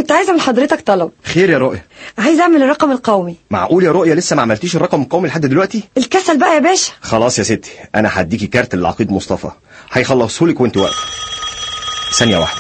كنت عايزة من حضرتك طلب خير يا رؤية عايزة أعمل الرقم القومي معقول يا رؤية لسه ما عملتيش الرقم القومي لحد دلوقتي الكسل بقى يا باشا خلاص يا ستي انا هديكي كارت للعقيد مصطفى هيخلصهولك وانت واقفه ثانيه واحده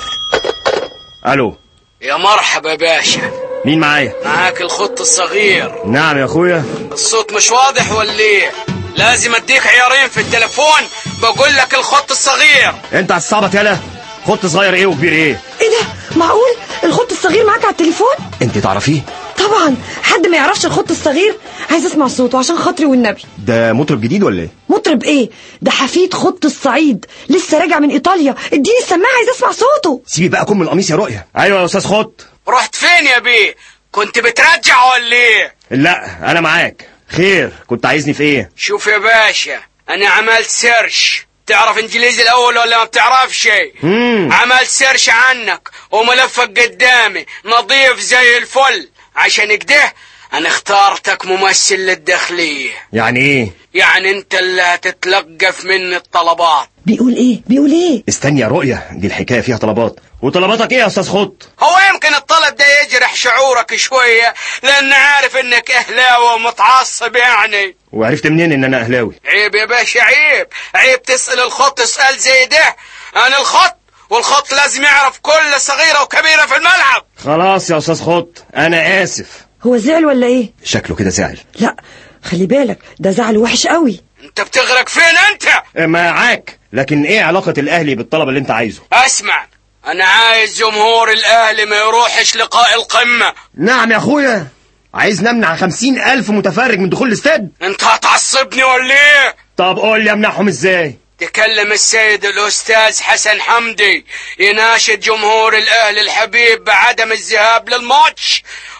الو يا مرحبا يا باشا مين معايا معاك الخط الصغير نعم يا اخويا الصوت مش واضح ولا ايه لازم اديك عيارين في التليفون بقول لك الخط الصغير انت عالصعبة يالا خط صغير ايه وكبير ايه ايه ده معقول الخط الصغير معاك على التليفون انت تعرفيه طبعا حد ما يعرفش الخط الصغير عايز اسمع صوته عشان خاطري والنبي ده مطرب جديد ولا ايه مطرب ايه ده حفيد خط الصعيد لسه راجع من ايطاليا اديني السماعه عايز اسمع صوته سيبي بقى كم القميص يا رؤية ايوه يا استاذ خط رحت فين يا بيه كنت بترجع ولا ايه لا انا معاك خير كنت عايزني في ايه شوف يا باشا انا عملت سيرش تعرف انجليزي الاول ولا ما بتعرفش شيء مم. عملت سيرش عنك وملفك قدامي نظيف زي الفل عشان كده انا اختارتك ممثل للداخليه يعني ايه يعني انت اللي هتتلقف مني الطلبات بيقول ايه بيقول ايه استني يا رؤية دي الحكاية فيها طلبات وطلباتك ايه يا استاذ خط هو يمكن الطلب ده يجرح شعورك شوية لأن عارف إنك أهلاوي ومتعصب يعني وعرفت منين ان انا اهلاوي عيب يا باشا عيب عيب تسأل الخط سؤال زي ده أنا الخط والخط لازم يعرف كل صغيرة وكبيرة في الملعب خلاص يا استاذ خط انا اسف هو زعل ولا ايه شكله كده زعل لا خلي بالك ده زعل وحش قوي أنت بتغرق فين أنت معاك لكن ايه علاقة الاهلي بالطلب اللي انت عايزه أسمع أنا عايز جمهور الأهلي ما يروحش لقاء القمة نعم يا اخويا عايز نمنع خمسين الف متفرج من دخول الاستاد أنت هتعصبني ولا إيه طب قول لي امنعهم ازاي تكلم السيد الأستاذ حسن حمدي يناشد جمهور الأهلي الحبيب بعدم الذهاب للماتش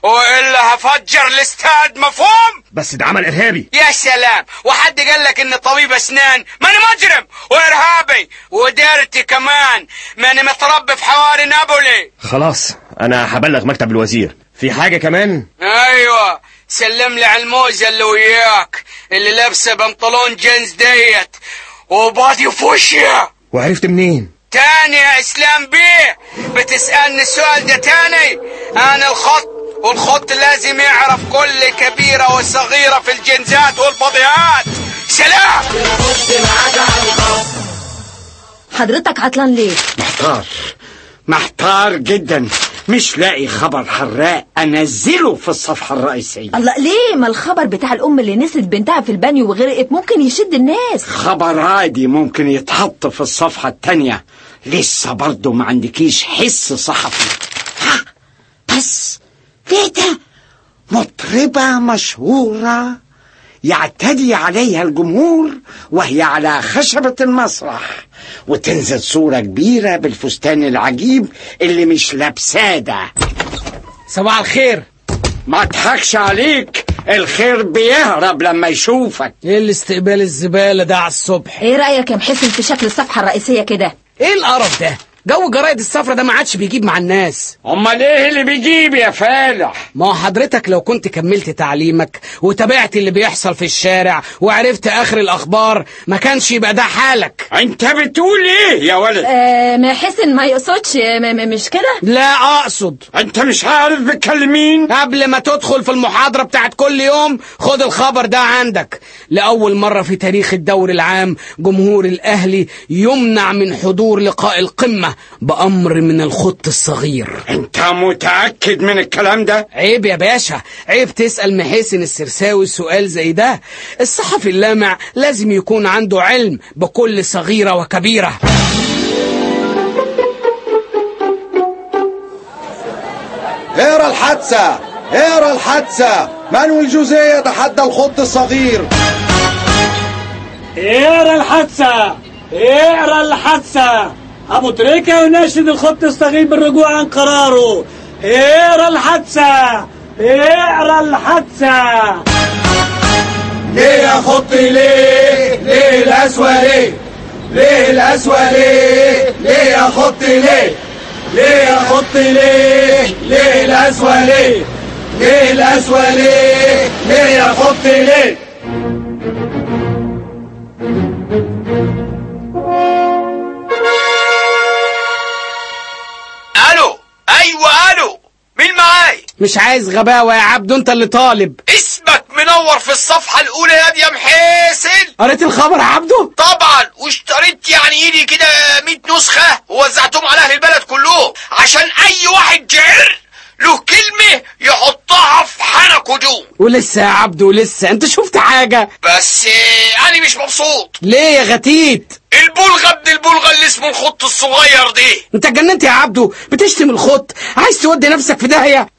وإلا هفجر الاستاد مفهوم؟ بس ده عمل ارهابي يا سلام وحد قال لك إني طبيب أسنان ماني مجرم وإرهابي وديرتي كمان ماني متربي في حواري نابولي خلاص انا هبلغ مكتب الوزير في حاجة كمان أيوة سلم لي على الموزة اللي وياك اللي لابسة بنطلون جينز ديت وبادي فوشيا وعرفت منين تاني يا اسلام بيه بتسألني السؤال ده تاني انا الخط والخط لازم يعرف كل كبيرة وصغيرة في الجنزات والبضيات سلام حضرتك عطلان ليه محتار محتار جدا مش لاقي خبر حراق انزله في الصفحة الرئيسية الله ليه ما الخبر بتاع الام اللي نسيت بنتها في البانيو وغرقت ممكن يشد الناس خبر عادي ممكن يتحط في الصفحة التانية لسه برضه ما عندكيش حس صحفي ها بس ايه ده مطربة مشهورة يعتدي عليها الجمهور وهي على خشبة المسرح وتنزل صورة كبيرة بالفستان العجيب اللي مش لابساه ده صباح الخير ما اضحكش عليك الخير بيهرب لما يشوفك ايه الاستقبال الزبالة ده على الصبح ايه رايك يا محسن في شكل الصفحه الرئيسيه كده ايه القرف ده جو جرايد الصفرة ده ما عادش بيجيب مع الناس امال ايه اللي بيجيب يا فالح ما هو حضرتك لو كنت كملت تعليمك وتابعت اللي بيحصل في الشارع وعرفت اخر الاخبار ما كانش يبقى ده حالك انت بتقول ايه يا ولد آه محسن ما يقصدش م- م- مش كده لا اقصد انت مش عارف بتكلم مين قبل ما تدخل في المحاضرة بتاعت كل يوم خد الخبر ده عندك لأول مرة في تاريخ الدوري العام جمهور الأهلي يمنع من حضور لقاء القمة بأمر من الخط الصغير انت متأكد من الكلام ده عيب يا باشا عيب تسأل محسن السرساوي سؤال زي ده الصحفي اللامع لازم يكون عنده علم بكل صغيرة وكبيرة اقرا الحادثة اقرا الحادثة مانويل جوزيه تحدى الخط الصغير اقرا الحادثة اقرا الحادثة ابو تريكة يناشد الخط الصغير بالرجوع عن قراره اقرا الحادثة اقرا الحادثة ليه يا خطي ليه ليه الأسوأ ليه ليه الأسوأ ليه ليه يا خطي ليه ليه يا خطي ليه ليه الأسوأ ليه ليه الأسوأ ليه ليه يا خطي ليه الو ايوه الو مين معاي مش عايز غباوة يا عبدو انت اللي طالب اسمك منور في الصفحة الأولى يا دي يا محاسن قريت الخبر يا عبدو طبعا واشتريت يعني ايدي كده 100 نسخة ووزعتهم على أهل البلد كلهم عشان أي واحد جعر له كلمة يحطها في حنكه دون ولسه يا عبدو لسه انت شفت حاجة بس آه، أنا مش مبسوط ليه يا غتيت البلغة ابن البلغة اللي اسمه الخط الصغير دي انت اتجننت يا عبدو بتشتم الخط عايز تودي نفسك في داهية